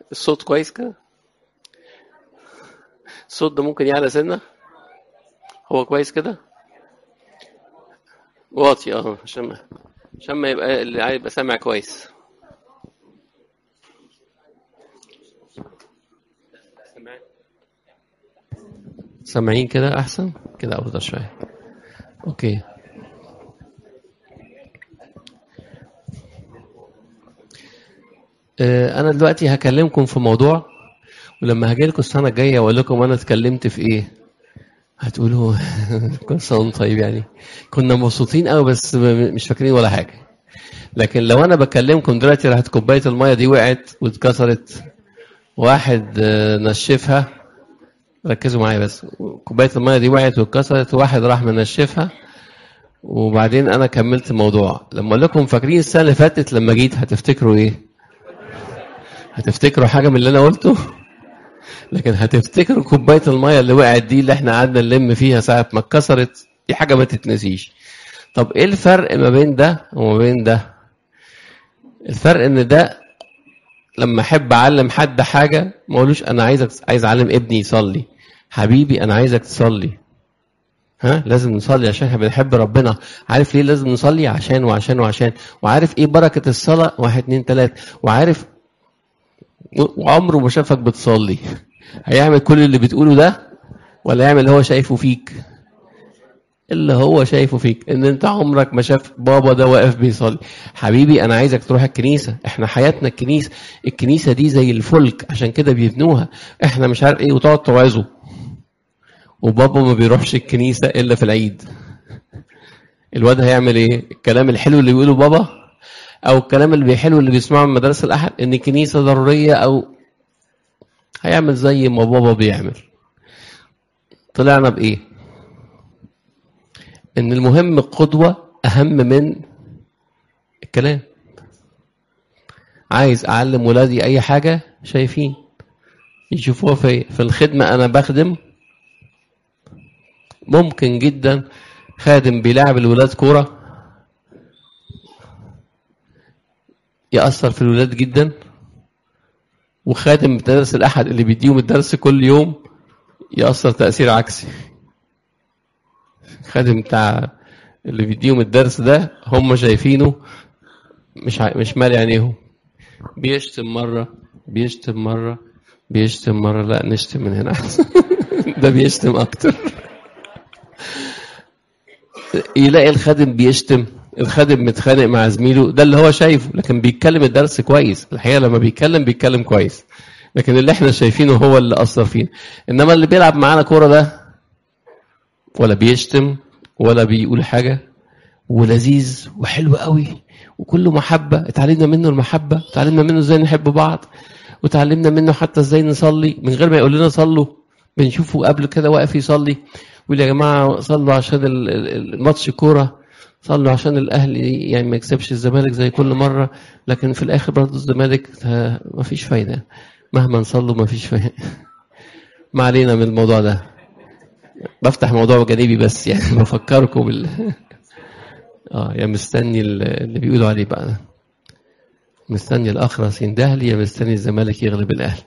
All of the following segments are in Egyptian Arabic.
الصوت كويس كده الصوت ده ممكن يعلى سنة هو كويس كده واطي اه عشان ما عشان ما يبقى اللي عايز يبقى سامع كويس سامعين كده احسن كده افضل شويه اوكي آه، انا دلوقتي هكلمكم في موضوع ولما هاجي لكم السنه الجايه واقول لكم انا اتكلمت في ايه هتقولوا كل سنه وانتم طيب يعني كنا مبسوطين قوي بس م- مش فاكرين ولا حاجه لكن لو انا بكلمكم دلوقتي راحت كوبايه الميه دي وقعت واتكسرت واحد آه، نشفها ركزوا معايا بس كوبايه الميه دي وقعت واتكسرت واحد راح منشفها وبعدين انا كملت الموضوع لما اقول لكم فاكرين السنه اللي فاتت لما جيت هتفتكروا ايه هتفتكروا حاجه من اللي انا قلته لكن هتفتكروا كوبايه الميه اللي وقعت دي اللي احنا قعدنا نلم فيها ساعه ما اتكسرت دي حاجه ما تتنسيش طب ايه الفرق ما بين ده وما بين ده الفرق ان ده لما احب اعلم حد حاجه ما اقولوش انا عايزك عايز اعلم ابني يصلي حبيبي انا عايزك تصلي ها لازم نصلي عشان احنا بنحب ربنا عارف ليه لازم نصلي عشان وعشان وعشان وعارف ايه بركه الصلاه واحد اتنين تلاته وعارف وعمره ما شافك بتصلي هيعمل كل اللي بتقوله ده ولا يعمل اللي هو شايفه فيك اللي هو شايفه فيك ان انت عمرك ما شاف بابا ده واقف بيصلي حبيبي انا عايزك تروح الكنيسه احنا حياتنا الكنيسه الكنيسه دي زي الفلك عشان كده بيبنوها احنا مش عارف ايه وتقعد توعظه وبابا ما بيروحش الكنيسه الا في العيد الواد هيعمل ايه الكلام الحلو اللي بيقوله بابا او الكلام اللي بيحلو اللي بيسمعه من مدارس الاحد ان الكنيسه ضروريه او هيعمل زي ما بابا بيعمل طلعنا بايه ان المهم القدوه اهم من الكلام عايز اعلم ولادي اي حاجه شايفين يشوفوها في في الخدمه انا بخدم ممكن جدا خادم بيلعب الولاد كوره يأثر في الولاد جدا وخادم مدرس الأحد اللي بيديهم الدرس كل يوم يأثر تأثير عكسي خادم بتاع اللي بيديهم الدرس ده هم شايفينه مش ع... مش مالي عينيهم بيشتم مرة بيشتم مرة بيشتم مرة لا نشتم من هنا أحسن ده بيشتم أكتر يلاقي الخادم بيشتم الخادم متخانق مع زميله ده اللي هو شايفه لكن بيتكلم الدرس كويس الحقيقه لما بيتكلم بيتكلم كويس لكن اللي احنا شايفينه هو اللي اثر فينا انما اللي بيلعب معانا كوره ده ولا بيشتم ولا بيقول حاجه ولذيذ وحلو قوي وكله محبه اتعلمنا منه المحبه اتعلمنا منه ازاي نحب بعض وتعلمنا منه حتى ازاي نصلي من غير ما يقول لنا صلوا بنشوفه قبل كده واقف يصلي يقول يا جماعه صلوا عشان ال- ال- الماتش كوره صلوا عشان الاهلي يعني ما يكسبش الزمالك زي كل مره لكن في الاخر برضه الزمالك آه، ما فيش فايده مهما نصلوا ما فيش فايده ما علينا من الموضوع ده بفتح موضوع جانبي بس يعني بفكركم بال اه يا مستني ال- اللي بيقولوا عليه بقى ده. مستني الاخرس يندهلي يا مستني الزمالك يغلب الاهلي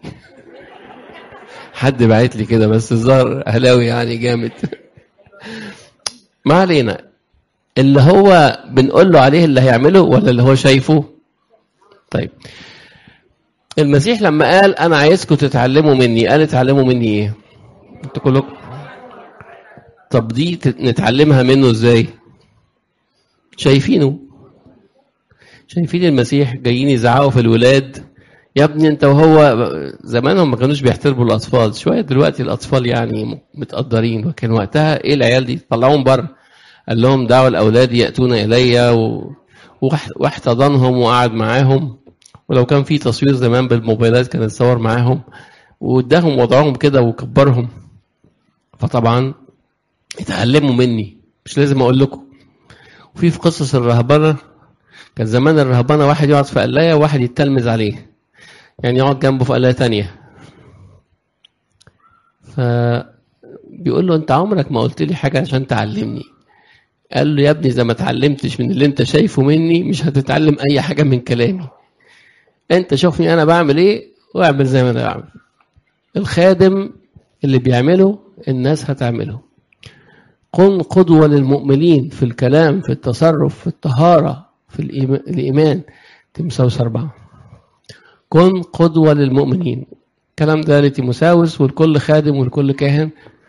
حد بعت لي كده بس الظاهر اهلاوي يعني جامد ما علينا اللي هو بنقول له عليه اللي هيعمله ولا اللي هو شايفه طيب المسيح لما قال انا عايزكم تتعلموا مني قال اتعلموا مني ايه انتوا كلكم طب دي تت- نتعلمها منه ازاي شايفينه شايفين المسيح جايين يزعقوا في الولاد يا ابني انت وهو زمانهم ما كانوش بيحترموا الاطفال شويه دلوقتي الاطفال يعني متقدرين وكان وقتها ايه العيال دي طلعوهم بره قال لهم دعوا الاولاد ياتون الي و... واح- واحتضنهم وقعد معاهم ولو كان في تصوير زمان بالموبايلات كان اتصور معاهم واداهم وضعهم كده وكبرهم فطبعا اتعلموا مني مش لازم اقول لكم وفي في قصص الرهبنه كان زمان الرهبنه واحد يقعد في قلايه وواحد يتلمذ عليه يعني يقعد جنبه في قلايه تانية فبيقول له انت عمرك ما قلت لي حاجه عشان تعلمني قال له يا ابني اذا ما اتعلمتش من اللي انت شايفه مني مش هتتعلم اي حاجه من كلامي انت شوفني انا بعمل ايه واعمل زي ما انا بعمل الخادم اللي بيعمله الناس هتعمله كن قدوة للمؤمنين في الكلام في التصرف في الطهارة في الإيمان تمساوس أربعة كن قدوة للمؤمنين الكلام ده لتيموساوس ولكل خادم ولكل كاهن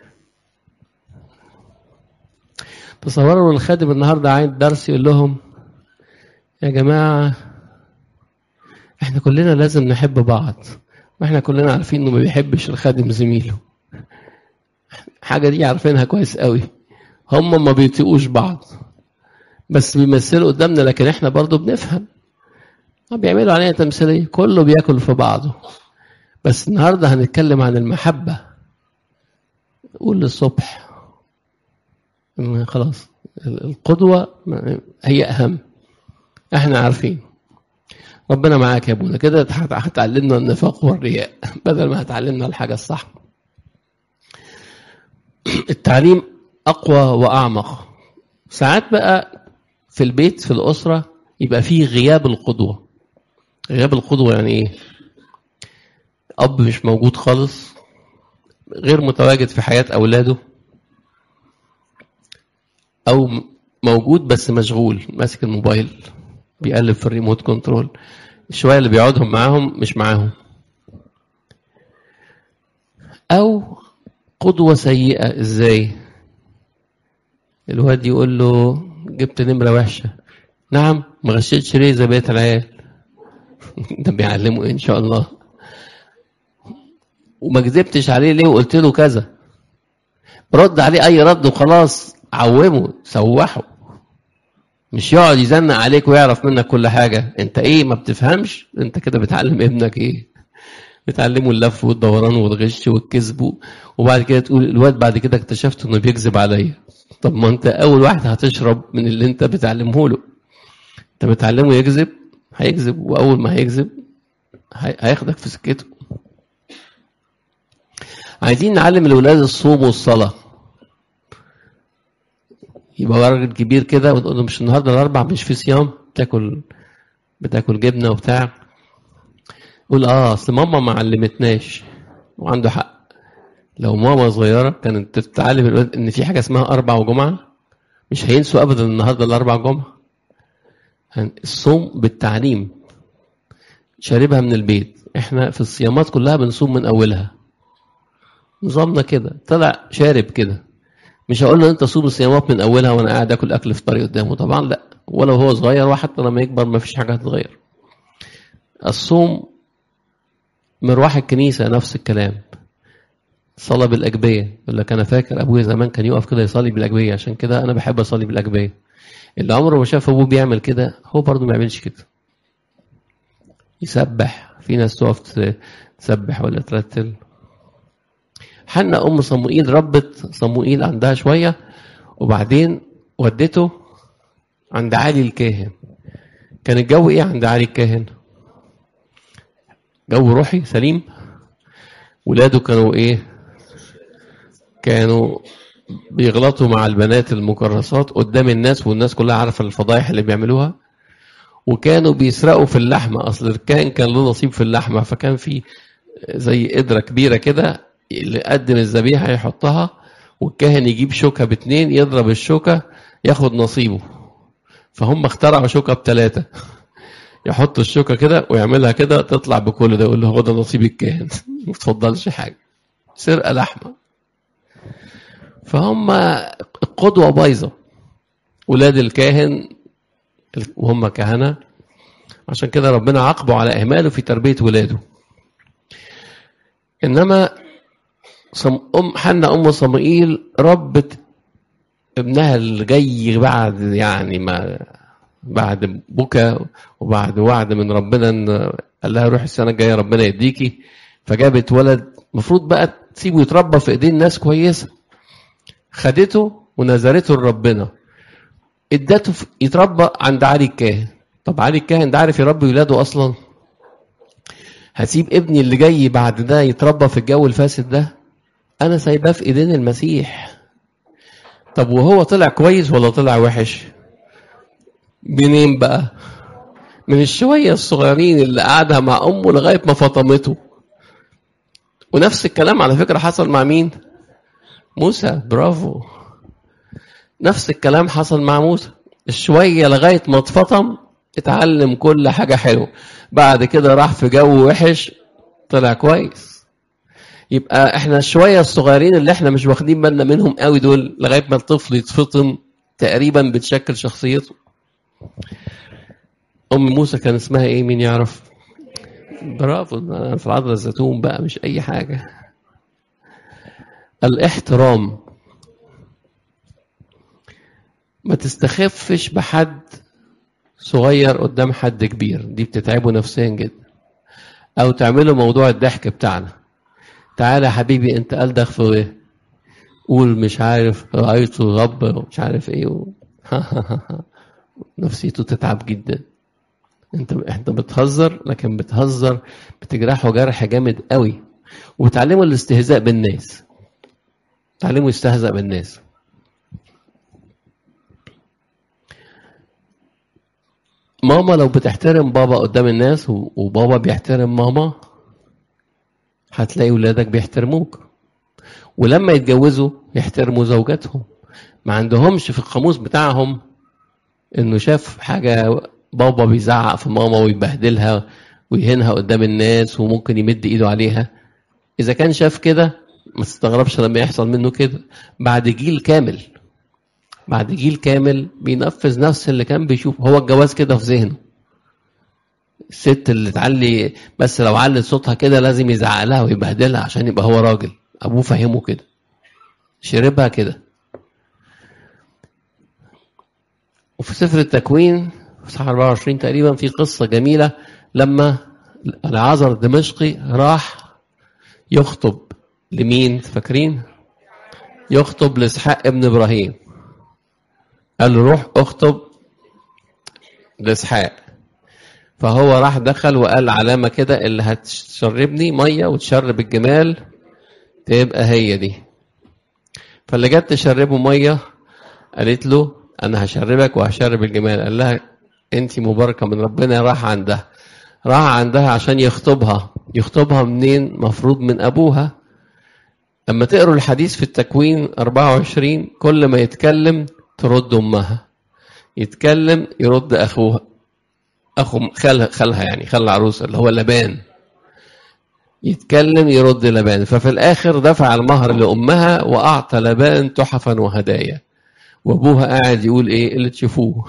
تصوروا الخادم النهارده عايز درس يقول لهم يا جماعة احنا كلنا لازم نحب بعض واحنا كلنا عارفين انه ما بيحبش الخادم زميله حاجة دي عارفينها كويس قوي هم ما بيطيقوش بعض بس بيمثلوا قدامنا لكن احنا برضو بنفهم بيعملوا علينا تمثيلية كله بياكل في بعضه بس النهاردة هنتكلم عن المحبة قول للصبح خلاص القدوة هي أهم احنا عارفين ربنا معاك يا ابونا كده هتعلمنا النفاق والرياء بدل ما هتعلمنا الحاجة الصح التعليم أقوى وأعمق ساعات بقى في البيت في الأسرة يبقى فيه غياب القدوة غياب القدوة يعني إيه أب مش موجود خالص غير متواجد في حياة أولاده أو موجود بس مشغول ماسك الموبايل بيقلب في الريموت كنترول الشوية اللي بيقعدهم معاهم مش معاهم أو قدوة سيئة إزاي الواد يقول له جبت نمرة وحشة نعم ما غشيتش ليه زي بقية العيال ده بيعلمه إيه إن شاء الله وما كذبتش عليه ليه وقلت له كذا رد عليه أي رد وخلاص عومه سوحه مش يقعد يزنق عليك ويعرف منك كل حاجة انت ايه ما بتفهمش انت كده بتعلم ابنك ايه بتعلمه اللف والدوران والغش والكذب وبعد كده تقول الواد بعد كده اكتشفت انه بيكذب عليا طب ما انت اول واحد هتشرب من اللي انت بتعلمه له انت بتعلمه يكذب هيكذب واول ما هيكذب هياخدك في سكته عايزين نعلم الولاد الصوم والصلاه يبقى راجل كبير كده وتقول له مش النهارده الاربع مش في صيام بتاكل بتاكل جبنه وبتاع يقول اه اصل ماما ما علمتناش وعنده حق لو ماما صغيره كانت تتعلم الولاد ان في حاجه اسمها اربع وجمعه مش هينسوا ابدا النهارده الاربع جمعه الصوم بالتعليم شاربها من البيت احنا في الصيامات كلها بنصوم من اولها نظامنا كده طلع شارب كده مش هقول له انت صوم الصيامات من اولها وانا قاعد اكل اكل في طريق قدامه طبعا لا ولو هو صغير وحتى لما يكبر ما فيش حاجه هتتغير الصوم مروح الكنيسه نفس الكلام صلاة بالأجبية يقول لك أنا فاكر أبويا زمان كان يقف كده يصلي بالأجبية عشان كده أنا بحب أصلي بالأجبية اللي عمره ما شاف أبوه بيعمل كده هو برضه ما يعملش كده يسبح في ناس تقف تسبح ولا ترتل حنا ام صموئيل ربت صموئيل عندها شويه وبعدين ودته عند علي الكاهن كان الجو ايه عند علي الكاهن جو روحي سليم ولاده كانوا ايه كانوا بيغلطوا مع البنات المكرسات قدام الناس والناس كلها عارفه الفضايح اللي بيعملوها وكانوا بيسرقوا في اللحمه اصل الكاهن كان له نصيب في اللحمه فكان في زي قدره كبيره كده اللي قدم الذبيحة يحطها والكاهن يجيب شوكة باتنين يضرب الشوكة ياخد نصيبه فهم اخترعوا شوكة بتلاتة يحط الشوكة كده ويعملها كده تطلع بكل ده يقول له هو ده نصيب الكاهن ما تفضلش حاجة سرقة لحمة فهم القدوة بايظة ولاد الكاهن وهم كهنة عشان كده ربنا عاقبه على إهماله في تربية ولاده إنما أم حنا أم صموئيل ربت ابنها اللي جاي بعد يعني ما بعد بكى وبعد وعد من ربنا ان قال لها روحي السنه الجايه ربنا يديكي فجابت ولد المفروض بقى تسيبه يتربى في ايدين ناس كويسه خدته ونزلته لربنا ادته يتربى عند علي الكاهن طب علي الكاهن ده عارف يربي ولاده اصلا هسيب ابني اللي جاي بعد ده يتربى في الجو الفاسد ده انا سايباه في ايدين المسيح طب وهو طلع كويس ولا طلع وحش منين بقى من الشويه الصغيرين اللي قعدها مع امه لغايه ما فطمته ونفس الكلام على فكرة حصل مع مين موسى برافو نفس الكلام حصل مع موسى شوية لغاية ما اتفطم اتعلم كل حاجة حلوة بعد كده راح في جو وحش طلع كويس يبقى احنا شوية الصغيرين اللي احنا مش واخدين بالنا منهم قوي دول لغاية ما الطفل يتفطم تقريبا بتشكل شخصيته ام موسى كان اسمها ايه مين يعرف برافو أنا في العضلة الزيتون بقى مش اي حاجة الاحترام ما تستخفش بحد صغير قدام حد كبير دي بتتعبه نفسيا جدا او تعملوا موضوع الضحك بتاعنا تعالى يا حبيبي انت قلدك في ايه قول مش عارف رأيت الرب ومش عارف ايه و... نفسيته تتعب جدا انت انت بتهزر لكن بتهزر بتجرحه جرح جامد قوي وبتعلمه الاستهزاء بالناس تعلمه يستهزأ بالناس ماما لو بتحترم بابا قدام الناس وبابا بيحترم ماما هتلاقي ولادك بيحترموك ولما يتجوزوا يحترموا زوجاتهم ما عندهمش في القاموس بتاعهم انه شاف حاجة بابا بيزعق في ماما ويبهدلها ويهينها قدام الناس وممكن يمد ايده عليها اذا كان شاف كده ما تستغربش لما يحصل منه كده بعد جيل كامل بعد جيل كامل بينفذ نفس اللي كان بيشوف هو الجواز كده في ذهنه الست اللي تعلي بس لو علت صوتها كده لازم يزعق لها ويبهدلها عشان يبقى هو راجل ابوه فهمه كده شربها كده وفي سفر التكوين في صح 24 تقريبا في قصة جميلة لما العذر الدمشقي راح يخطب لمين فاكرين يخطب لإسحاق ابن إبراهيم قال له روح اخطب لإسحاق فهو راح دخل وقال علامة كده اللي هتشربني مية وتشرب الجمال تبقى هي دي فاللي جت تشربه مية قالت له أنا هشربك وهشرب الجمال قال لها أنت مباركة من ربنا راح عندها راح عندها عشان يخطبها يخطبها منين مفروض من أبوها لما تقروا الحديث في التكوين 24 كل ما يتكلم ترد أمها يتكلم يرد أخوها أخو خالها, خالها يعني خال العروسة اللي هو لبان يتكلم يرد لبان ففي الآخر دفع المهر لأمها وأعطى لبان تحفا وهدايا وأبوها قاعد يقول إيه اللي تشوفوه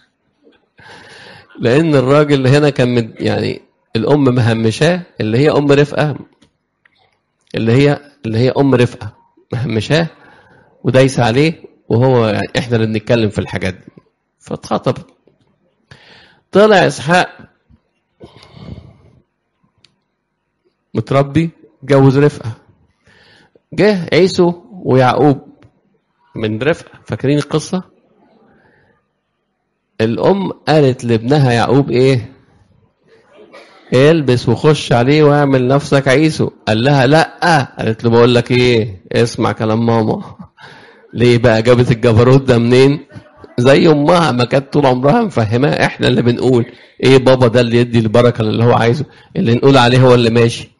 لأن الراجل هنا كان يعني الأم مهمشاه اللي هي أم رفقة اللي هي اللي هي أم رفقة مهمشاه ودايسة عليه وهو يعني إحنا اللي بنتكلم في الحاجات دي فاتخطب طلع إسحاق متربي جوز رفقة جه عيسو ويعقوب من رفقة فاكرين القصة الأم قالت لابنها يعقوب إيه البس وخش عليه واعمل نفسك عيسو قال لها لا قالت له بقول لك ايه اسمع كلام ماما ليه بقى جابت الجبروت ده منين زي امها ما كانت طول عمرها مفهماه احنا اللي بنقول ايه بابا ده اللي يدي البركه اللي هو عايزه اللي نقول عليه هو اللي ماشي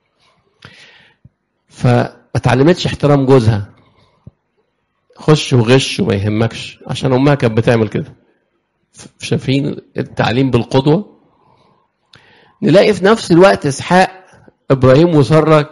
فما اتعلمتش احترام جوزها خش وغش وما يهمكش عشان امها كانت بتعمل كده شايفين التعليم بالقدوه نلاقي في نفس الوقت اسحاق ابراهيم وساره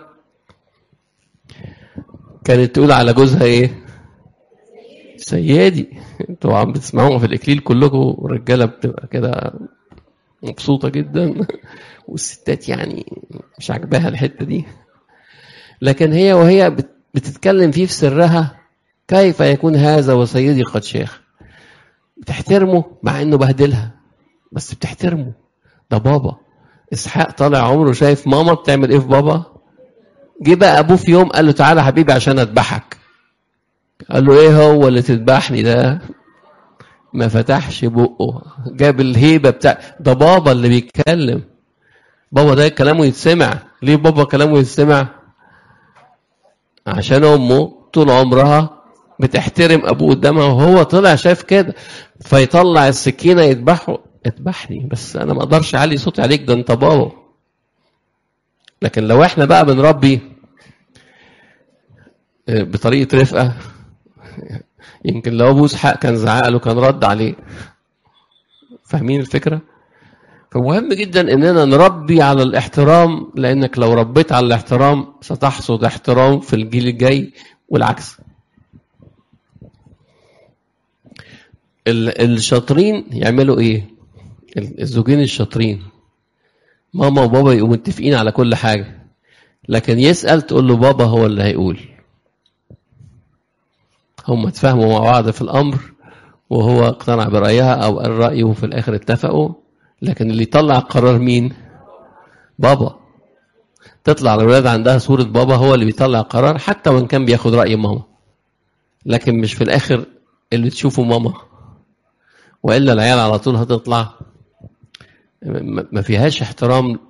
كانت تقول على جوزها ايه سيادي انتوا عم بتسمعوهم في الاكليل كلكم الرجاله بتبقى كده مبسوطه جدا والستات يعني مش عاجباها الحته دي لكن هي وهي بتتكلم فيه في سرها كيف يكون هذا وسيدي قد شيخ بتحترمه مع انه بهدلها بس بتحترمه ده بابا اسحاق طالع عمره شايف ماما بتعمل ايه في بابا جه بقى ابوه في يوم قال له تعالى حبيبي عشان اذبحك قال له ايه هو اللي تذبحني ده ما فتحش بقه جاب الهيبه بتاع ده بابا اللي بيتكلم بابا ده كلامه يتسمع ليه بابا كلامه يتسمع عشان امه طول عمرها بتحترم ابوه قدامها وهو طلع شايف كده فيطلع السكينه يذبحه اذبحني بس انا ما اقدرش اعلي صوتي عليك ده انت بابا لكن لو احنا بقى بنربي بطريقه رفقه يمكن لو ابوه حق كان زعق له كان رد عليه فاهمين الفكره فمهم جدا اننا نربي على الاحترام لانك لو ربيت على الاحترام ستحصد احترام في الجيل الجاي والعكس الشاطرين يعملوا ايه الزوجين الشاطرين ماما وبابا يبقوا متفقين على كل حاجه لكن يسال تقول له بابا هو اللي هيقول هم اتفاهموا مع بعض في الامر وهو اقتنع برايها او قال رايه وفي الاخر اتفقوا لكن اللي يطلع القرار مين بابا تطلع الولاد عندها صورة بابا هو اللي بيطلع قرار حتى وان كان بياخد رأي ماما لكن مش في الآخر اللي تشوفه ماما وإلا العيال على طول هتطلع ما فيهاش احترام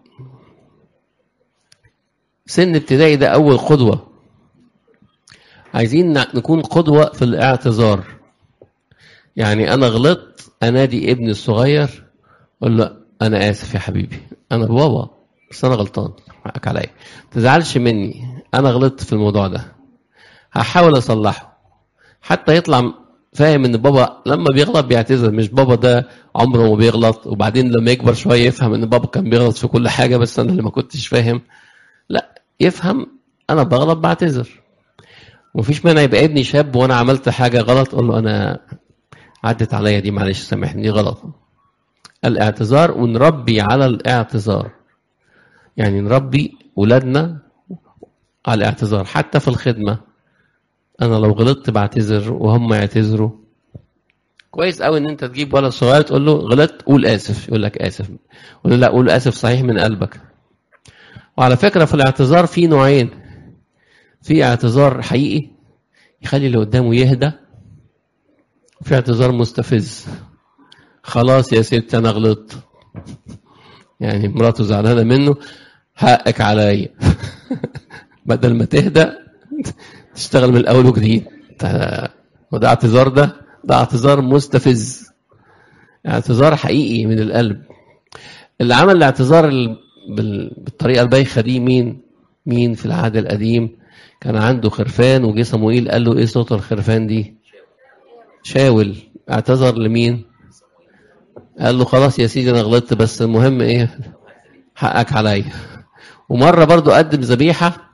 سن ابتدائي ده أول قدوة عايزين نكون قدوة في الاعتذار يعني أنا غلطت أنادي ابني الصغير أقول له أنا آسف يا حبيبي أنا بابا بس أنا غلطان حقك عليا ما تزعلش مني أنا غلطت في الموضوع ده هحاول أصلحه حتى يطلع فاهم ان بابا لما بيغلط بيعتذر مش بابا ده عمره ما بيغلط وبعدين لما يكبر شويه يفهم ان بابا كان بيغلط في كل حاجه بس انا اللي ما كنتش فاهم لا يفهم انا بغلط بعتذر ومفيش مانع يبقى ابني شاب وانا عملت حاجه غلط اقول له انا عدت عليا دي معلش سامحني دي غلط الاعتذار ونربي على الاعتذار يعني نربي ولادنا على الاعتذار حتى في الخدمه انا لو غلطت بعتذر وهم يعتذروا كويس قوي ان انت تجيب ولد صغير تقول له غلطت قول اسف يقول لك اسف قول له لا قول اسف صحيح من قلبك وعلى فكره في الاعتذار في نوعين في اعتذار حقيقي يخلي اللي قدامه يهدى في اعتذار مستفز خلاص يا ست انا غلطت يعني مراته زعلانه منه حقك عليا بدل ما تهدى تشتغل من الاول وجديد وده اعتذار ده ده اعتذار مستفز اعتذار حقيقي من القلب اللي عمل الاعتذار بالطريقه البايخه دي مين مين في العهد القديم كان عنده خرفان وجه صموئيل قال له ايه صوت الخرفان دي شاول اعتذر لمين قال له خلاص يا سيدي انا غلطت بس المهم ايه حقك عليا ومره برضو قدم ذبيحه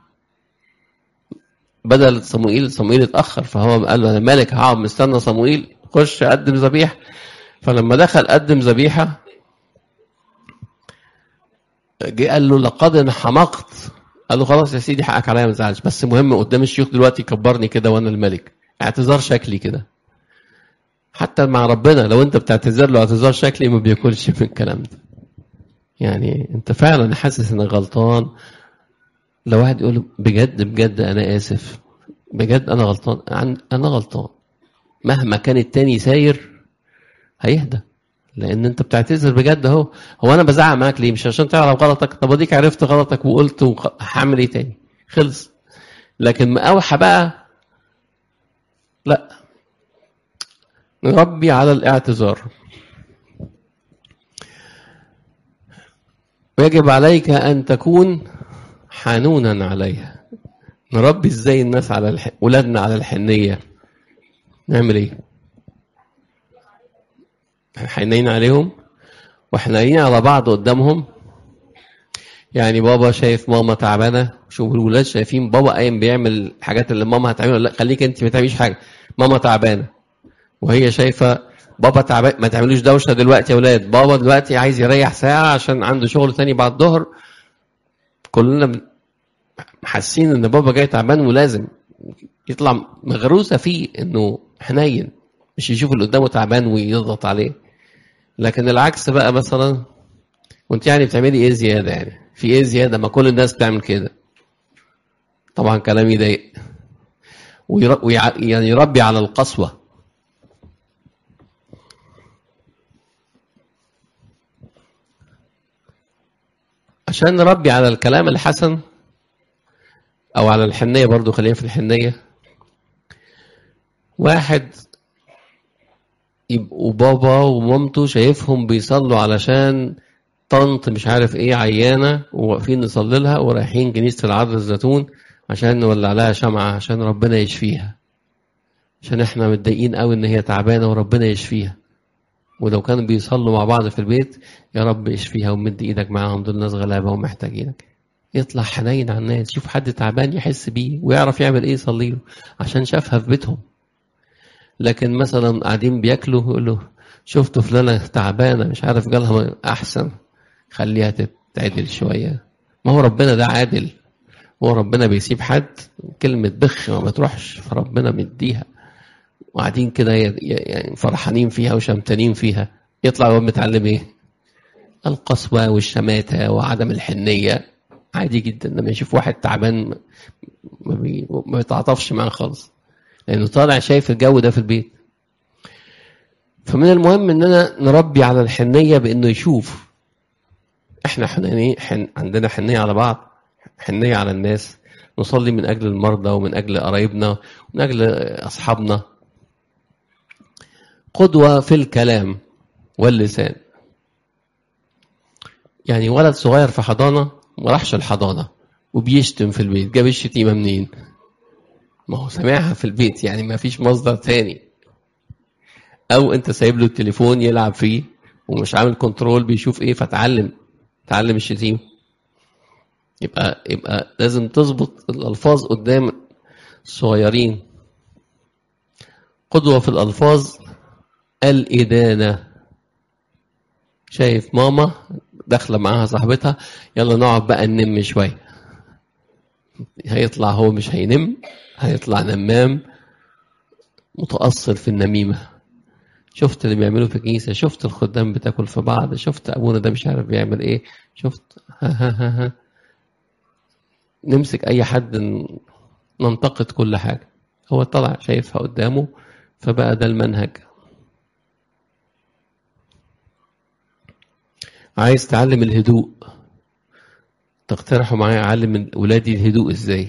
بدل صموئيل صموئيل اتاخر فهو قال له انا مالك هقعد مستنى صموئيل خش قدم ذبيحه فلما دخل قدم ذبيحه جه قال له لقد انحمقت قال له خلاص يا سيدي حقك عليا ما تزعلش بس المهم قدام الشيوخ دلوقتي كبرني كده وانا الملك اعتذار شكلي كده حتى مع ربنا لو انت بتعتذر له اعتذار شكلي ما بياكلش من الكلام ده يعني انت فعلا حاسس انك غلطان لو واحد يقول بجد بجد انا اسف بجد انا غلطان انا غلطان مهما كان التاني ساير هيهدى لان انت بتعتذر بجد اهو هو انا بزعق معاك ليه مش عشان تعرف غلطك طب اديك عرفت غلطك وقلت هعمل ايه تاني خلص لكن مقاوحه بقى لا نربي على الاعتذار ويجب عليك ان تكون حنونا عليها نربي ازاي الناس على الح... ولادنا على الحنيه نعمل ايه حنين عليهم وحنين على بعض قدامهم يعني بابا شايف ماما تعبانه شوف الولاد شايفين بابا قايم بيعمل الحاجات اللي ماما هتعملها لا خليك انت ما تعمليش حاجه ماما تعبانه وهي شايفه بابا تعبان ما تعملوش دوشه دلوقتي يا اولاد بابا دلوقتي عايز يريح ساعه عشان عنده شغل تاني بعد الظهر كلنا حاسين ان بابا جاي تعبان ولازم يطلع مغروسه فيه انه حنين مش يشوف اللي قدامه تعبان ويضغط عليه لكن العكس بقى مثلا وانت يعني بتعملي ايه زياده يعني في ايه زياده ما كل الناس بتعمل كده طبعا كلام يضايق ويعني يربي على القسوه عشان نربي على الكلام الحسن او على الحنيه برضو خلينا في الحنيه واحد يبقوا بابا ومامته شايفهم بيصلوا علشان طنط مش عارف ايه عيانه وواقفين نصلي لها ورايحين كنيسه العذراء الزيتون عشان نولع لها شمعة عشان ربنا يشفيها عشان احنا متضايقين قوي ان هي تعبانة وربنا يشفيها ولو كانوا بيصلوا مع بعض في البيت يا رب اشفيها ومد ايدك معاهم دول ناس غلابة ومحتاجينك يطلع حنين على الناس يشوف حد تعبان يحس بيه ويعرف يعمل ايه يصلي له عشان شافها في بيتهم لكن مثلا قاعدين بياكلوا يقول له شفتوا فلانة تعبانة مش عارف جالها أحسن خليها تتعدل شوية ما هو ربنا ده عادل هو ربنا بيسيب حد كلمة بخ ما بتروحش فربنا مديها وقاعدين كده يعني فرحانين فيها وشمتانين فيها يطلع هو متعلم ايه؟ القسوة والشماتة وعدم الحنية عادي جدا لما يشوف واحد تعبان ما, بي... ما بيتعاطفش معاه خالص لأنه طالع شايف الجو ده في البيت فمن المهم اننا نربي على الحنية بانه يشوف احنا حنية حن عندنا حنية على بعض حنية على الناس نصلي من اجل المرضى ومن اجل قرايبنا ومن اجل اصحابنا قدوة في الكلام واللسان يعني ولد صغير في حضانة ما راحش الحضانة وبيشتم في البيت جاب الشتيمة منين ما هو سامعها في البيت يعني ما فيش مصدر تاني او انت سايب له التليفون يلعب فيه ومش عامل كنترول بيشوف ايه فتعلم تعلم الشتيمه يبقى يبقى لازم تظبط الالفاظ قدام الصغيرين قدوه في الالفاظ الادانه شايف ماما داخله معاها صاحبتها يلا نقعد بقى ننم شويه هيطلع هو مش هينم هيطلع نمام متأصل في النميمة شفت اللي بيعملوا في الكنيسة شفت الخدام بتاكل في بعض شفت أبونا ده مش عارف بيعمل إيه شفت ها ها ها ها. نمسك أي حد ننتقد كل حاجة هو طلع شايفها قدامه فبقى ده المنهج عايز تعلم الهدوء تقترحوا معايا اعلم ولادي الهدوء ازاي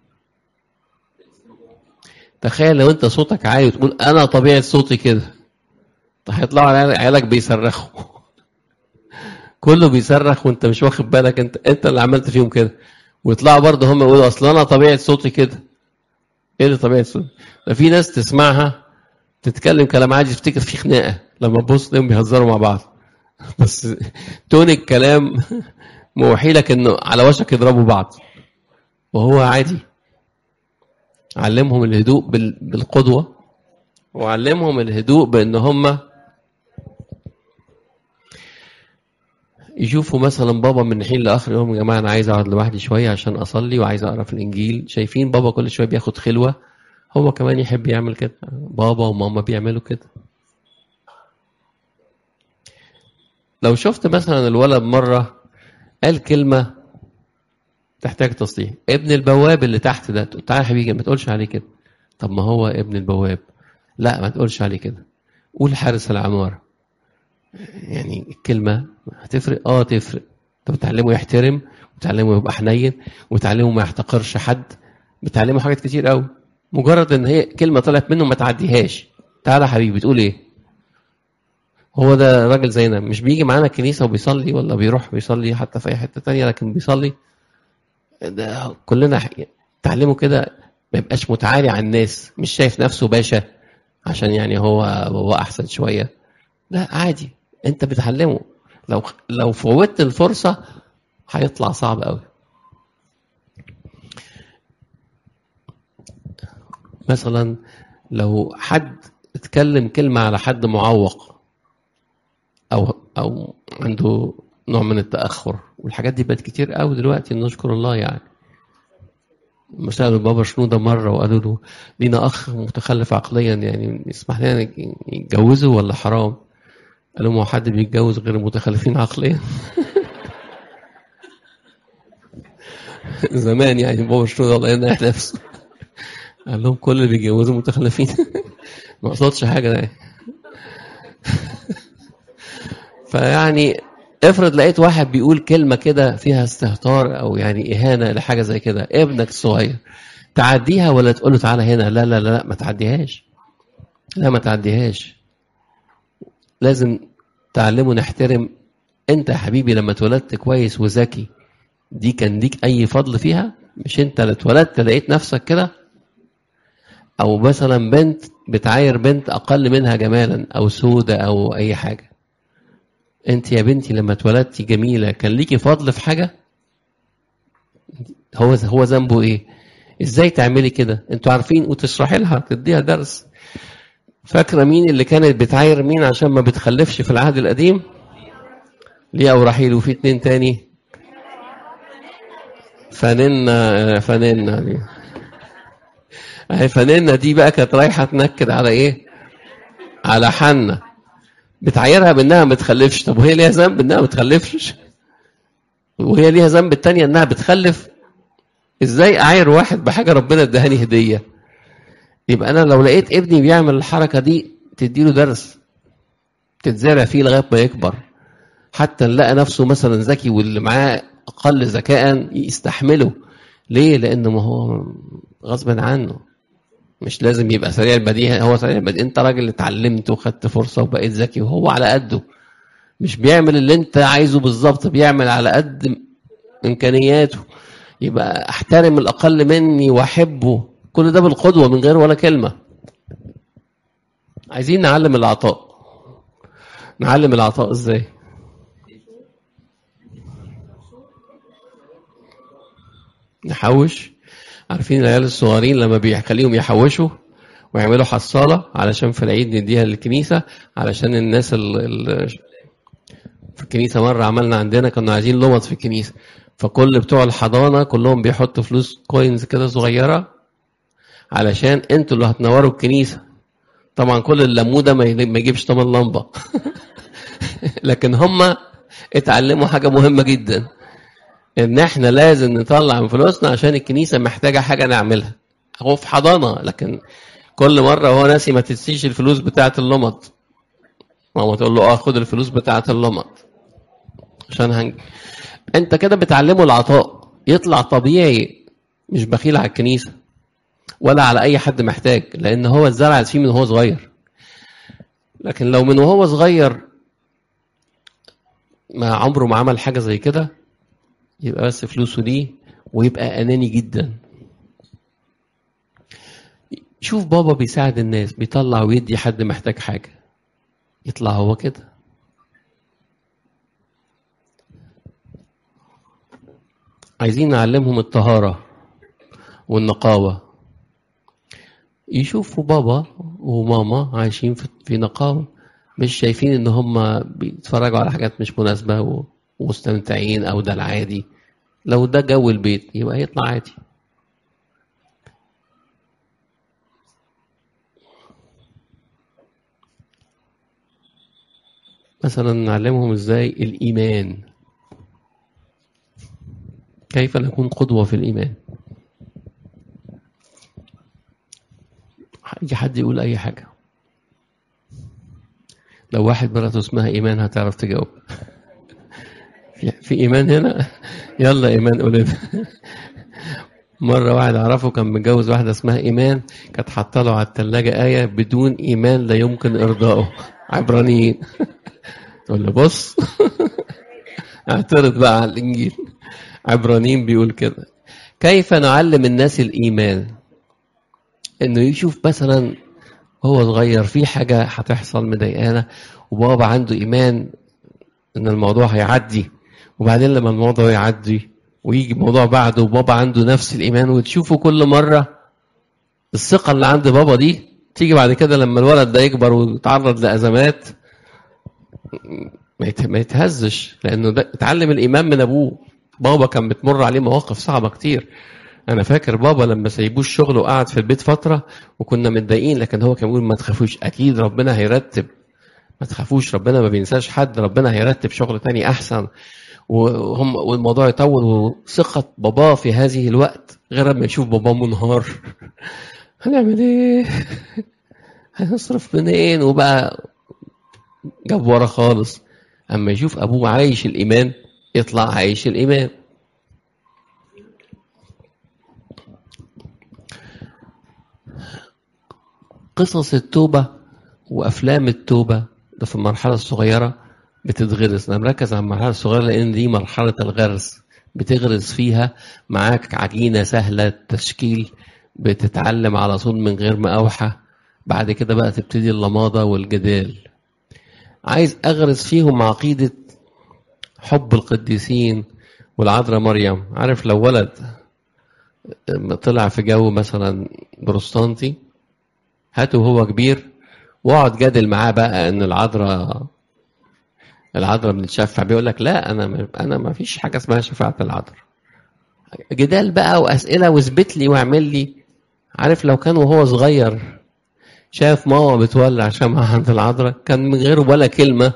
تخيل لو انت صوتك عالي وتقول انا طبيعه صوتي كده هيطلعوا عيالك بيصرخوا كله بيصرخ وانت مش واخد بالك انت انت اللي عملت فيهم كده ويطلعوا برضه هم يقولوا اصل انا طبيعه صوتي كده ايه اللي طبيعه صوتي ده في ناس تسمعها تتكلم كلام عادي تفتكر في خناقه لما تبص تلاقيهم بيهزروا مع بعض بس تون الكلام موحي لك انه على وشك يضربوا بعض وهو عادي علمهم الهدوء بالقدوة وعلمهم الهدوء بان هم يشوفوا مثلا بابا من حين لاخر يوم يا جماعه انا عايز اقعد لوحدي شويه عشان اصلي وعايز اقرا في الانجيل شايفين بابا كل شويه بياخد خلوه هو كمان يحب يعمل كده بابا وماما بيعملوا كده لو شفت مثلا الولد مره قال كلمة تحتاج تصليح ابن البواب اللي تحت ده تعالى يا حبيبي ما تقولش عليه كده طب ما هو ابن البواب لا ما تقولش عليه كده قول حارس العمارة يعني الكلمة هتفرق اه تفرق انت بتعلمه يحترم وتعلمه يبقى حنين وتعلمه ما يحتقرش حد بتعلمه حاجات كتير قوي مجرد ان هي كلمة طلعت منه ما تعديهاش تعالى يا حبيبي بتقول ايه هو ده راجل زينا مش بيجي معانا الكنيسة وبيصلي ولا بيروح بيصلي حتى في أي حتة تانية لكن بيصلي ده كلنا تعلمه كده ما يبقاش متعالي على الناس مش شايف نفسه باشا عشان يعني هو هو أحسن شوية لا عادي أنت بتعلمه لو لو فوتت الفرصة هيطلع صعب قوي مثلا لو حد اتكلم كلمة على حد معوق او او عنده نوع من التاخر والحاجات دي بقت كتير قوي دلوقتي نشكر الله يعني سالوا بابا شنودة مرة وقالوا له لينا أخ متخلف عقليا يعني يسمح لنا يتجوزه ولا حرام؟ قال لهم هو حد بيتجوز غير المتخلفين عقليا؟ زمان يعني بابا شنودة الله يرحم نفسه قال لهم كل اللي بيتجوزوا متخلفين ما قصدش حاجة ده فيعني افرض لقيت واحد بيقول كلمة كده فيها استهتار أو يعني إهانة لحاجة زي كده ابنك الصغير تعديها ولا تقول له تعالى هنا لا لا لا ما تعديهاش لا ما تعديهاش لازم تعلمه نحترم انت يا حبيبي لما اتولدت كويس وذكي دي كان ليك اي فضل فيها مش انت اللي اتولدت لقيت نفسك كده او مثلا بنت بتعاير بنت اقل منها جمالا او سودة او اي حاجة انت يا بنتي لما اتولدتي جميلة كان ليكي فضل في حاجة هو هو ذنبه ايه ازاي تعملي كده انتوا عارفين وتشرحي لها تديها درس فاكرة مين اللي كانت بتعاير مين عشان ما بتخلفش في العهد القديم ليه او رحيل وفي اتنين تاني فننا فننا دي اهي فننا دي بقى كانت رايحه تنكد على ايه على حنة بتعايرها بانها ما تخلفش طب وهي ليها ذنب انها ما تخلفش وهي ليها ذنب التانية انها بتخلف ازاي اعاير واحد بحاجه ربنا ادهاني هديه يبقى انا لو لقيت ابني بيعمل الحركه دي تديله درس تتزرع فيه لغايه ما يكبر حتى نلاقي نفسه مثلا ذكي واللي معاه اقل ذكاء يستحمله ليه لانه ما هو غصب عنه مش لازم يبقى سريع البديهه هو سريع البديهه انت راجل اتعلمت وخدت فرصه وبقيت ذكي وهو على قده مش بيعمل اللي انت عايزه بالظبط بيعمل على قد امكانياته يبقى احترم الاقل مني واحبه كل ده بالقدوه من غير ولا كلمه عايزين نعلم العطاء نعلم العطاء ازاي نحوش عارفين العيال الصغيرين لما بيخليهم يحوشوا ويعملوا حصالة علشان في العيد نديها للكنيسة علشان الناس ال ال في الكنيسة مرة عملنا عندنا كنا عايزين لمط في الكنيسة فكل بتوع الحضانة كلهم بيحطوا فلوس كوينز كده صغيرة علشان انتوا اللي هتنوروا الكنيسة طبعا كل الليمو ده ما يجيبش تمن لمبة لكن هم اتعلموا حاجة مهمة جدا ان احنا لازم نطلع من فلوسنا عشان الكنيسه محتاجه حاجه نعملها هو في حضانه لكن كل مره هو ناسي ما تنسيش الفلوس بتاعه اللمط ماما تقول له اه خد الفلوس بتاعه اللمط عشان هنج... انت كده بتعلمه العطاء يطلع طبيعي مش بخيل على الكنيسه ولا على اي حد محتاج لان هو اتزرع فيه من وهو صغير لكن لو من وهو صغير ما عمره ما عمل حاجه زي كده يبقى بس فلوسه دي ويبقى أناني جدا شوف بابا بيساعد الناس بيطلع ويدي حد محتاج حاجة يطلع هو كده عايزين نعلمهم الطهارة والنقاوة يشوفوا بابا وماما عايشين في نقاوة مش شايفين ان هم بيتفرجوا على حاجات مش مناسبة ومستمتعين او ده العادي لو ده جو البيت يبقى يطلع عادي مثلا نعلمهم ازاي الايمان كيف نكون قدوة في الإيمان يجي حد يقول أي حاجة لو واحد مراته اسمها إيمان هتعرف تجاوب في إيمان هنا يلا إيمان قول لنا مرة واحد أعرفه كان متجوز واحدة اسمها إيمان كانت حاطة له على الثلاجة آية بدون إيمان لا يمكن إرضائه عبرانيين تقول له بص اعترض بقى على الإنجيل عبرانيين بيقول كده كيف نعلم الناس الإيمان إنه يشوف مثلا هو صغير في حاجة هتحصل مضايقانا وبابا عنده إيمان إن الموضوع هيعدي وبعدين لما الموضوع يعدي ويجي موضوع بعده وبابا عنده نفس الإيمان وتشوفه كل مرة الثقة اللي عند بابا دي تيجي بعد كده لما الولد ده يكبر ويتعرض لأزمات ما يتهزش لأنه ده اتعلم الإيمان من أبوه بابا كان بتمر عليه مواقف صعبة كتير أنا فاكر بابا لما سيبوه الشغل وقعد في البيت فترة وكنا متضايقين لكن هو كان بيقول ما تخافوش أكيد ربنا هيرتب ما تخافوش ربنا ما بينساش حد ربنا هيرتب شغل تاني أحسن وهم والموضوع يطول وثقة باباه في هذه الوقت غير لما يشوف باباه منهار هنعمل ايه؟ هنصرف منين؟ وبقى جاب ورا خالص اما يشوف ابوه عايش الايمان يطلع عايش الايمان قصص التوبة وأفلام التوبة ده في المرحلة الصغيرة بتتغرس أنا مركز على المرحلة الصغيرة لأن دي مرحلة الغرس بتغرز فيها معاك عجينة سهلة التشكيل بتتعلم على طول من غير مقاوحة بعد كده بقى تبتدي اللماضة والجدال عايز أغرس فيهم عقيدة حب القديسين والعذراء مريم عارف لو ولد طلع في جو مثلا بروستانتي هاته وهو كبير واقعد جادل معاه بقى ان العذراء العذراء بنتشفع بيقول لك لا انا انا ما فيش حاجه اسمها شفاعه العذراء جدال بقى واسئله واثبت لي واعمل لي عارف لو كان وهو صغير شاف ماما بتولع شمعة عند العذراء كان من غير ولا كلمة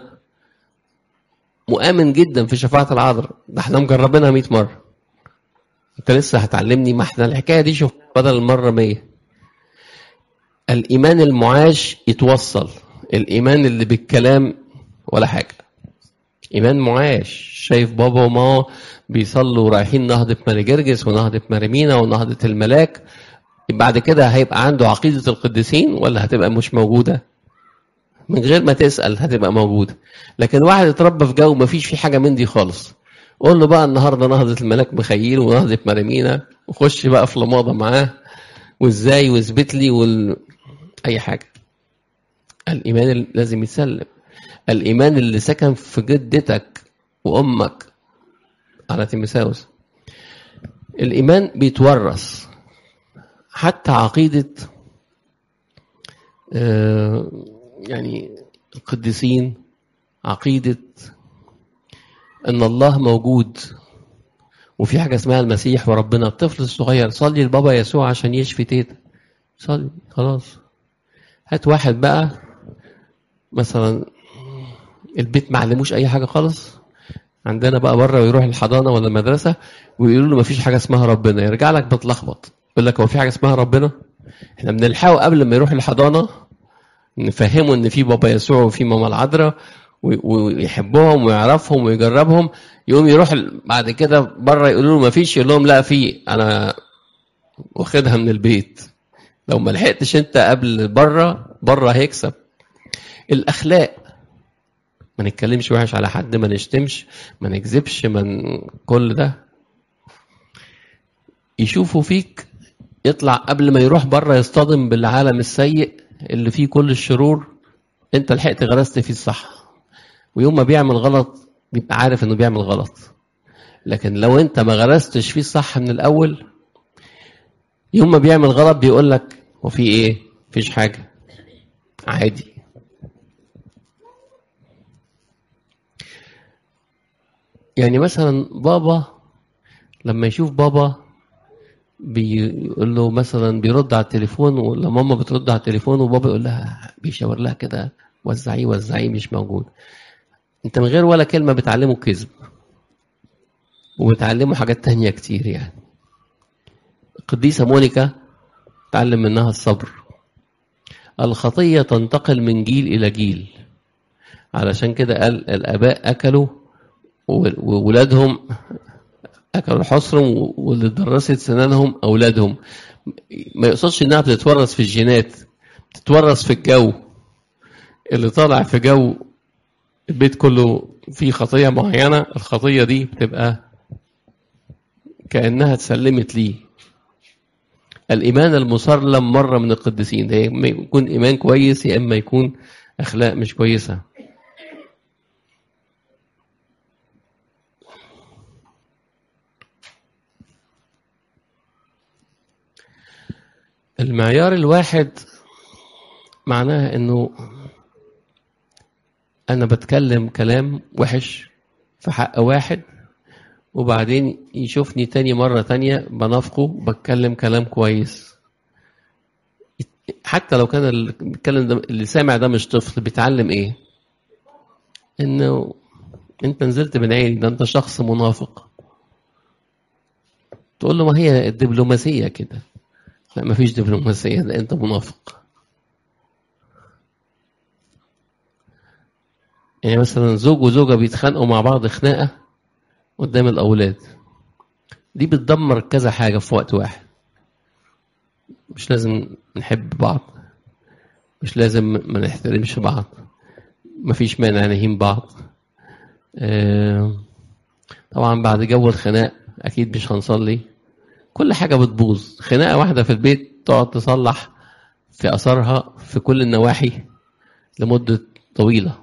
مؤمن جدا في شفاعة العذراء ده احنا مجربينها 100 مرة انت لسه هتعلمني ما احنا الحكاية دي شوف بدل المرة 100 الإيمان المعاش يتوصل الإيمان اللي بالكلام ولا حاجة إيمان معاش شايف بابا وماما بيصلوا رايحين نهضة ماري جرجس ونهضة ماري مينا ونهضة الملاك بعد كده هيبقى عنده عقيدة القديسين ولا هتبقى مش موجودة من غير ما تسأل هتبقى موجودة لكن واحد اتربى في جو ما فيش فيه حاجة من دي خالص قول له بقى النهاردة نهضة الملاك مخيل ونهضة مريمينا وخش بقى في لماضة معاه وازاي واثبت لي وال... اي حاجة الايمان اللي لازم يتسلم الايمان اللي سكن في جدتك وامك على تيمساوس الايمان بيتورث حتى عقيدة يعني القديسين عقيدة ان الله موجود وفي حاجة اسمها المسيح وربنا الطفل الصغير صلي لبابا يسوع عشان يشفي تيتا صلي خلاص هات واحد بقى مثلا البيت ما علموش اي حاجة خالص عندنا بقى بره ويروح الحضانة ولا المدرسة ويقولوا له ما فيش حاجة اسمها ربنا يرجع لك متلخبط يقول لك هو في حاجه اسمها ربنا احنا بنلحقه قبل ما يروح الحضانه نفهمه ان في بابا يسوع وفي ماما العذراء ويحبهم ويعرفهم ويجربهم يقوم يروح بعد كده بره يقولوا له ما فيش يقول لهم لا في انا واخدها من البيت لو ما لحقتش انت قبل بره بره هيكسب الاخلاق ما نتكلمش وحش على حد ما نشتمش ما نكذبش من كل ده يشوفوا فيك يطلع قبل ما يروح بره يصطدم بالعالم السيء اللي فيه كل الشرور انت لحقت غرست فيه الصح ويوم ما بيعمل غلط بيبقى عارف انه بيعمل غلط لكن لو انت ما غرستش فيه الصح من الاول يوم ما بيعمل غلط بيقول لك وفي ايه مفيش حاجه عادي يعني مثلا بابا لما يشوف بابا بيقول له مثلا بيرد على التليفون ولا ماما بترد على التليفون وبابا يقول لها بيشاور لها كده وزعيه وزعيه مش موجود انت من غير ولا كلمه بتعلمه كذب وبتعلمه حاجات تانية كتير يعني القديسه مونيكا تعلم منها الصبر الخطيه تنتقل من جيل الى جيل علشان كده قال الاباء اكلوا وولادهم اكلوا حصرهم واللي درست سنانهم اولادهم ما يقصدش انها بتتورث في الجينات بتتورث في الجو اللي طالع في جو البيت كله فيه خطية معينة الخطية دي بتبقى كأنها اتسلمت ليه الإيمان المسلم مرة من القديسين ده يكون إيمان كويس يا إما يكون أخلاق مش كويسة المعيار الواحد معناها انه انا بتكلم كلام وحش في حق واحد وبعدين يشوفني تاني مرة تانية بنافقه بتكلم كلام كويس حتى لو كان اللي بيتكلم ده اللي سامع ده مش طفل بيتعلم ايه انه انت نزلت من عيني ده انت شخص منافق تقول له ما هي الدبلوماسية كده لا ما فيش دبلوماسية ده أنت منافق يعني مثلا زوج وزوجة بيتخانقوا مع بعض خناقة قدام الأولاد دي بتدمر كذا حاجة في وقت واحد مش لازم نحب بعض مش لازم ما نحترمش بعض مفيش مانع نهين بعض طبعا بعد جو الخناق اكيد مش هنصلي كل حاجه بتبوظ خناقه واحده في البيت تقعد تصلح في اثرها في كل النواحي لمده طويله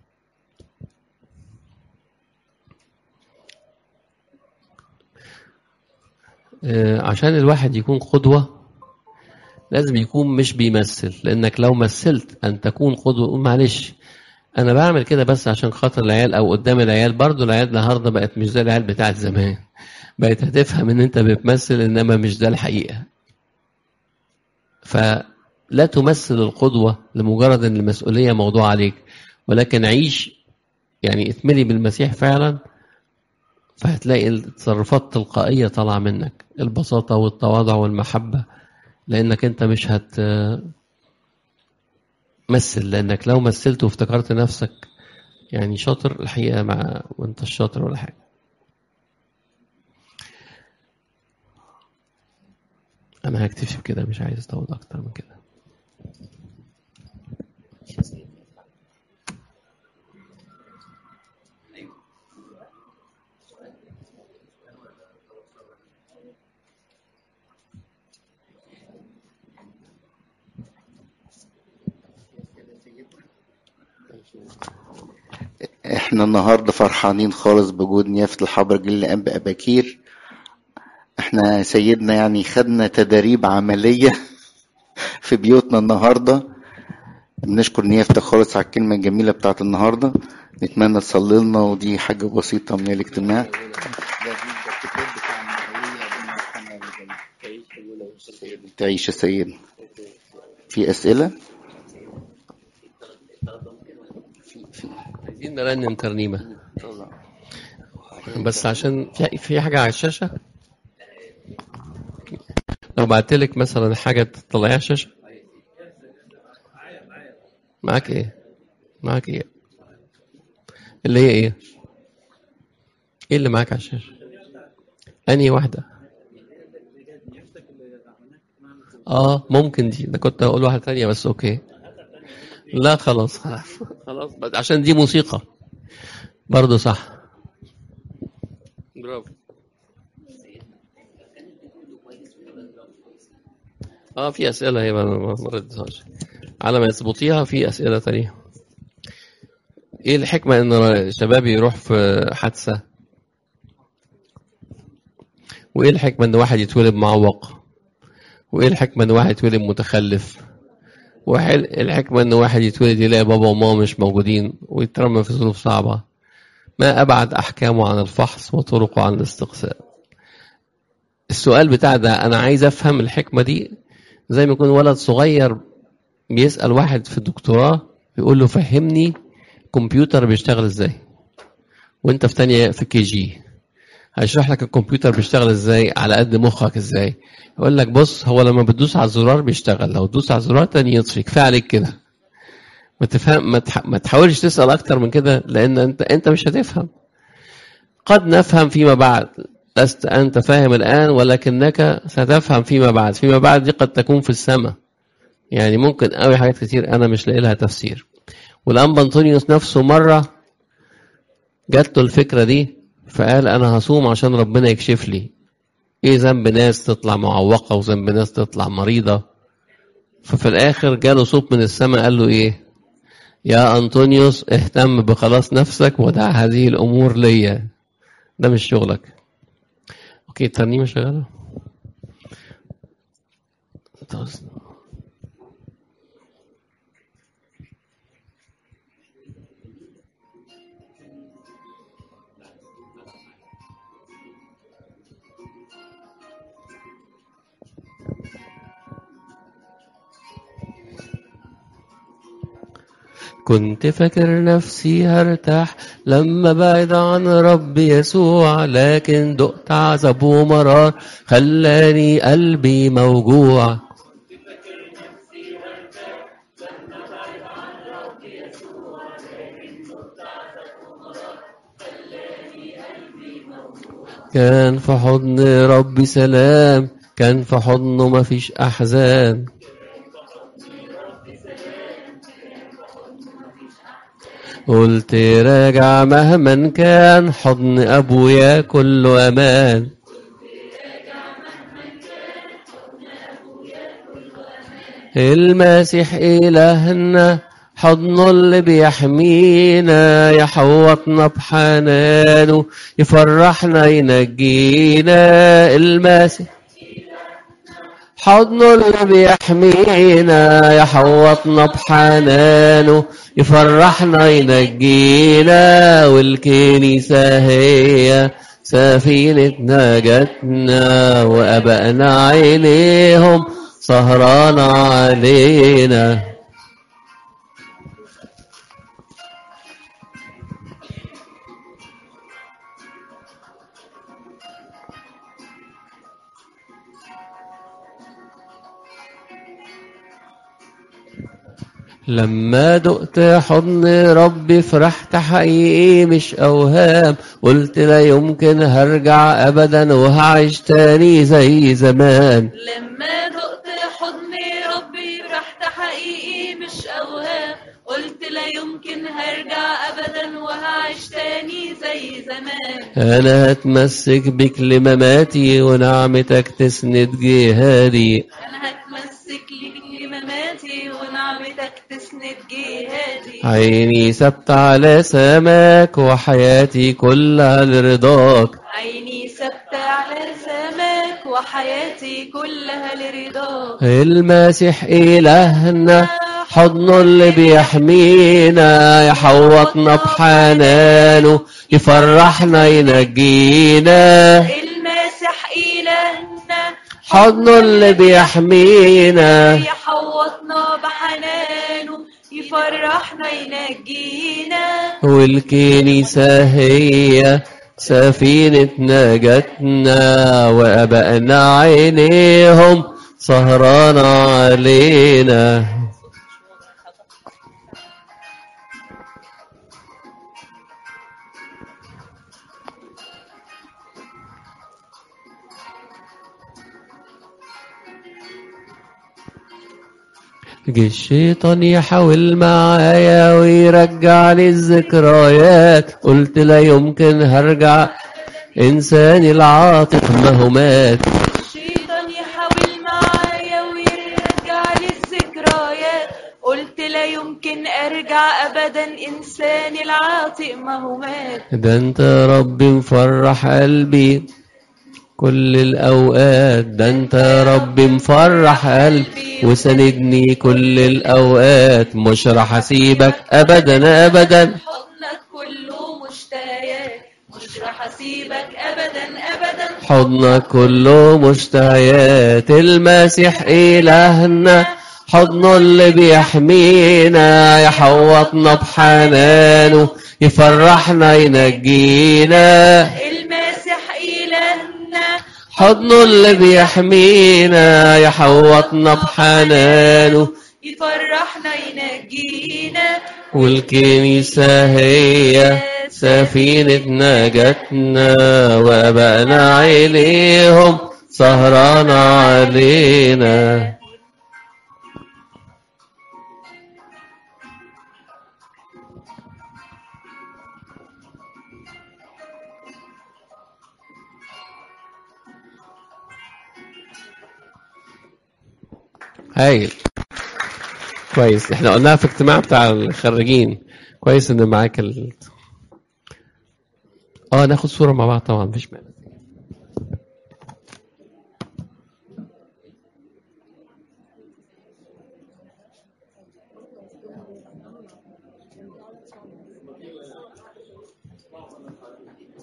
آه، عشان الواحد يكون قدوه لازم يكون مش بيمثل لانك لو مثلت ان تكون قدوه قول معلش انا بعمل كده بس عشان خاطر العيال او قدام العيال برضو العيال النهارده بقت مش زي العيال بتاعت زمان بقت هتفهم ان انت بتمثل انما مش ده الحقيقه فلا تمثل القدوه لمجرد ان المسؤوليه موضوع عليك ولكن عيش يعني اتملي بالمسيح فعلا فهتلاقي التصرفات تلقائيه طالعه منك البساطه والتواضع والمحبه لانك انت مش هت مثل لانك لو مثلت وافتكرت نفسك يعني شاطر الحقيقه مع وانت الشاطر ولا حاجه انا هكتفي بكده مش عايز اطول اكتر من كده احنا النهارده فرحانين خالص بوجود نيافة الحبر جل أنبا أباكير احنا سيدنا يعني خدنا تدريب عملية في بيوتنا النهاردة بنشكر نيافتك خالص على الكلمة الجميلة بتاعت النهاردة نتمنى تصلي لنا ودي حاجة بسيطة من الاجتماع تعيش يا سيدنا في أسئلة؟ عايزين نرنم ترنيمه بس عشان في في حاجه على الشاشه لو بعت لك مثلا حاجه تطلعيها على الشاشه معاك ايه معاك ايه اللي هي ايه ايه اللي معاك على الشاشه انهي واحده اه ممكن دي ده كنت هقول واحده تانية بس اوكي لا خلاص خلاص خلاص بس عشان دي موسيقى برضه صح برافو اه في اسئله هي ما ما ما ردتهاش على ما يظبطيها في اسئله تانية ايه الحكمه ان شباب يروح في حادثه وايه الحكمه ان واحد يتولد معوق وايه الحكمه ان واحد يتولد متخلف وايه الحكمه ان واحد يتولد يلاقي بابا وماما مش موجودين ويترمى في ظروف صعبه ما ابعد احكامه عن الفحص وطرقه عن الاستقصاء السؤال بتاع ده انا عايز افهم الحكمه دي زي ما يكون ولد صغير بيسال واحد في الدكتوراه بيقول له فهمني كمبيوتر بيشتغل ازاي وانت في تانية في كي جي هيشرح لك الكمبيوتر بيشتغل ازاي على قد مخك ازاي يقول لك بص هو لما بتدوس على الزرار بيشتغل لو تدوس على الزرار تاني يطفي كفايه عليك كده ما تفهم ما, تح... ما تحاولش تسال اكتر من كده لان انت انت مش هتفهم قد نفهم فيما بعد لست انت فاهم الان ولكنك ستفهم فيما بعد فيما بعد دي قد تكون في السماء يعني ممكن قوي حاجات كتير انا مش لاقي لها تفسير والانبا انطونيوس نفسه مره جات له الفكره دي فقال انا هصوم عشان ربنا يكشف لي ايه ذنب ناس تطلع معوقه وذنب ناس تطلع مريضه ففي الاخر جاله صوت من السماء قال له ايه يا انطونيوس اهتم بخلاص نفسك ودع هذه الامور ليا ده مش شغلك اوكي الترنيمه شغاله كنت فاكر نفسي هرتاح لما بعد عن رب يسوع لكن دقت عذاب ومرار خلاني قلبي موجوع كان في حضن ربي سلام كان في حضنه مفيش أحزان قلت راجع مهما كان حضن أبويا كله أمان المسيح إلهنا حضنه اللي بيحمينا يحوطنا بحنانه يفرحنا ينجينا المسيح حضنه اللي بيحمينا يحوطنا بحنانه يفرحنا ينجينا والكنيسة هي سفينة نجاتنا وأبائنا عينيهم سهران علينا لما دقت حضن ربي فرحت حقيقي مش أوهام قلت لا يمكن هرجع أبدا وهعيش تاني زي زمان لما دقت حضن ربي فرحت حقيقي مش أوهام قلت لا يمكن هرجع أبدا وهعيش تاني زي زمان أنا هتمسك بك لمماتي ونعمتك تسند جهادي أنا هتمسك ليك لمماتي ونعمتك تسند جهادي عيني ثابتة على سماك وحياتي كلها لرضاك عيني ثابتة على سماك وحياتي كلها لرضاك المسيح إلهنا حضنه اللي بيحمينا يحوطنا بحنانه يفرحنا ينجينا المسيح إلهنا حضنه اللي بيحمينا يحوطنا بحنانه يفرحنا ينجينا والكنيسة هي سفينة نجاتنا وأبائنا عينيهم سهران علينا جه الشيطان يحاول معايا ويرجع لي الذكريات قلت لا يمكن هرجع إنساني العاطف ما هو مات الشيطان يحاول معايا ويرجع لي الذكريات قلت لا يمكن ارجع ابدا انساني العاطئ ما هو مات ده انت يا رب مفرح قلبي كل الأوقات ده انت يا رب مفرح قلبي وسندني كل الأوقات مش راح أسيبك أبدا أبدا حضنك كله مشتايات مش راح اسيبك ابدا ابدا حضنك كله مشتهيات المسيح إلهنا حضنه اللي بيحمينا يحوطنا بحنانه يفرحنا ينجينا المسيح الهنا حضنه اللي بيحمينا يحوطنا بحنانه يفرحنا ينجينا والكنيسة هي سفينة نجاتنا وأبائنا عينيهم سهران علينا هايل كويس احنا قلناها في اجتماع بتاع الخريجين كويس ان معاك ال... اه ناخد صورة مع بعض طبعا مفيش مانع